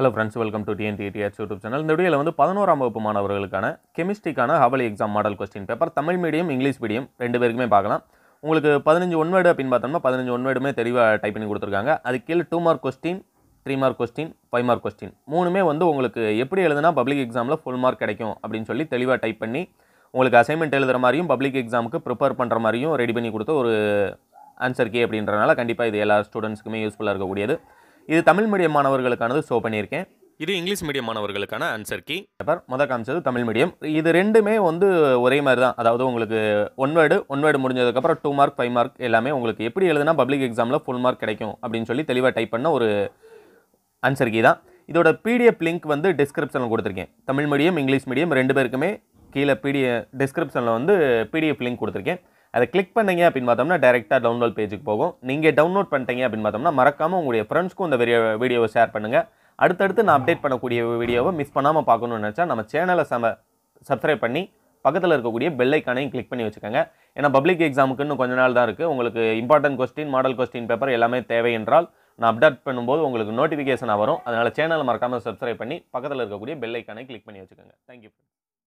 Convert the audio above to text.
hello friends welcome to TNDTH YouTube channel இந்த வீடியோவில் வந்து பதினோராம் வகுப்பு மாணவர்களுக்கான கெமிஸ்ட்ரிக்கான half yearly exam model question paper Tamil medium English medium ரெண்டு பேருக்குமே பார்க்கலாம் உங்களுக்கு பதினஞ்சு ஒன் வேர்டு அப்படின்னு பார்த்தோம்னா பதினஞ்சு ஒன் வேர்டுமே தெளிவாக டைப் பண்ணி கொடுத்துருக்காங்க அது கீழே two mark question three mark question five mark question மூணுமே வந்து உங்களுக்கு எப்படி எழுதுனா பப்ளிக் எக்ஸாமில் ஃபுல் மார்க் கிடைக்கும் அப்படின்னு சொல்லி தெளிவாக டைப் பண்ணி உங்களுக்கு அசைன்மெண்ட் எழுதுகிற மாதிரியும் பப்ளிக் எக்ஸாமுக்கு ப்ரிப்பேர் பண்ணுற மாதிரியும் ரெடி பண்ணி கொடுத்த ஒரு ஆன்சர் கே அப்படின்றனால கண்டிப்பாக இது எல்லா ஸ்டூடெண்ட்ஸ்க்குமே யூஸ்ஃபுல்லாக இருக்கக்கூடியது இது தமிழ் மீடியம் மாணவர்களுக்கானது ஷோ பண்ணியிருக்கேன் இது இங்கிலீஷ் மீடியம் மாணவர்களுக்கான ஆன்சர் கீ பேப்பர் முத காமிச்சது தமிழ் மீடியம் இது ரெண்டுமே வந்து ஒரே மாதிரி தான் அதாவது உங்களுக்கு ஒன் வேர்டு ஒன் வேர்டு முடிஞ்சதுக்கப்புறம் டூ மார்க் ஃபைவ் மார்க் எல்லாமே உங்களுக்கு எப்படி எழுதுனா பப்ளிக் எக்ஸாமில் ஃபுல் மார்க் கிடைக்கும் அப்படின்னு சொல்லி தெளிவாக டைப் பண்ண ஒரு ஆன்சர் கீ தான் இதோட பிடிஎஃப் லிங்க் வந்து டிஸ்கிரிப்ஷனில் கொடுத்துருக்கேன் தமிழ் மீடியம் இங்கிலீஷ் மீடியம் ரெண்டு பேருக்குமே கீழே பிடிஎ டிஸ்கிரிப்ஷனில் வந்து பிடிஎஃப் லிங்க் கொடுத்துருக்கேன் அதை கிளிக் பண்ணீங்க அப்படின்னு பார்த்தோம்னா டேரெக்டாக டவுன்லோட் பேஜுக்கு போகும் நீங்கள் டவுன்லோட் பண்ணிட்டீங்க அப்படின்னு பார்த்தோம்னா மறக்காமல் உங்களுடைய ஃப்ரெண்ட்ஸ்க்கும் இந்த வீடியோ வீடியோவை ஷேர் பண்ணுங்கள் அடுத்தடுத்து நான் அப்டேட் பண்ணக்கூடிய வீடியோவை மிஸ் பண்ணாமல் பார்க்கணும்னு நினச்சா நம்ம சேனலை சம சப்ஸ்கிரைப் பண்ணி பக்கத்தில் இருக்கக்கூடிய பெல் ஐக்கானையும் கிளிக் பண்ணி வச்சுக்கோங்க ஏன்னா பப்ளிக் எக்ஸாமுக்கு இன்னும் கொஞ்ச நாள் தான் இருக்குது உங்களுக்கு important question model question paper எல்லாமே தேவை என்றால் நான் அப்டேட் பண்ணும்போது உங்களுக்கு நோட்டிஃபிகேஷனாக வரும் அதனால் சேனலை மறக்காமல் சப்ஸ்கிரைப் பண்ணி பக்கத்தில் இருக்கக்கூடிய பெல் ஐக்கானை கிளிக் பண்ணி வச்சுக்கோங்க தேங்க்யூ